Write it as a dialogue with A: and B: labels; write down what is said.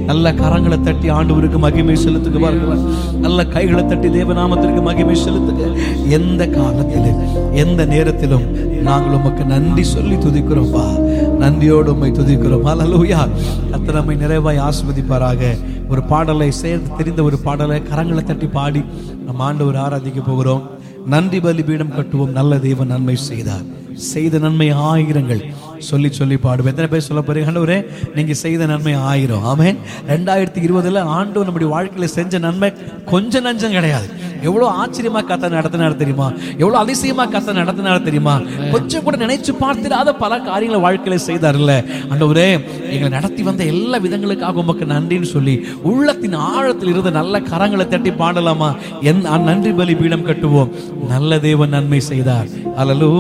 A: நல்ல கரங்களை தட்டி ஆண்டவருக்கு மகிமை செலுத்துக பாருங்களேன் நல்ல கைகளை தட்டி தேவநாமத்திற்கு மகிமை செலுத்துக எந்த காலத்திலும் எந்த நேரத்திலும் நாங்கள் உமக்கு நன்றி சொல்லி துதிக்கிறோம்ப்பா நன்றியோடு உம்மை துதிக்கிறோம் ஹalleluya கர்த்தர் நம்மை நிறைவாய் ஆஸ்வதிப்பாராக ஒரு பாடலை சேர்ந்து தெரிந்த ஒரு பாடலை கரங்களை தட்டி பாடி நம்ம ஆண்டவர் ஆராதிக்க போகிறோம் நன்றி பலிபீடம் கட்டுவோம் நல்ல தேவன் நன்மை செய்தார் செய்த நன்மை ஆயிரங்கள் சொல்லி சொல்லி பாடுவோம் எத்தனை பேர் சொல்ல போறீங்க ஆண்டவரே நீங்க செய்த நன்மை ஆயிரம் ஆமென் ரெண்டாயிரத்தி இருபதுல ஆண்டவர் நம்முடைய வாழ்க்கையில செஞ்ச நன்மை கொஞ்சம் நஞ்சம் கிடையாது எவ்வளவு ஆச்சரியமா கத்த நடத்தினார் தெரியுமா எவ்வளவு அதிசயமா கத்த நடத்தினார் தெரியுமா கொஞ்சம் கூட நினைச்சு பார்த்திராத பல காரியங்களை வாழ்க்கையில செய்தார்ல ஆண்டவரே எங்களை நடத்தி வந்த எல்லா விதங்களுக்காக உமக்கு நன்றின்னு சொல்லி உள்ளத்தின் ஆழத்தில் இருந்த நல்ல கரங்களை தட்டி பாடலாமா என் நன்றி பலி பீடம் கட்டுவோம் நல்ல தேவன் நன்மை செய்தார் அல்லலு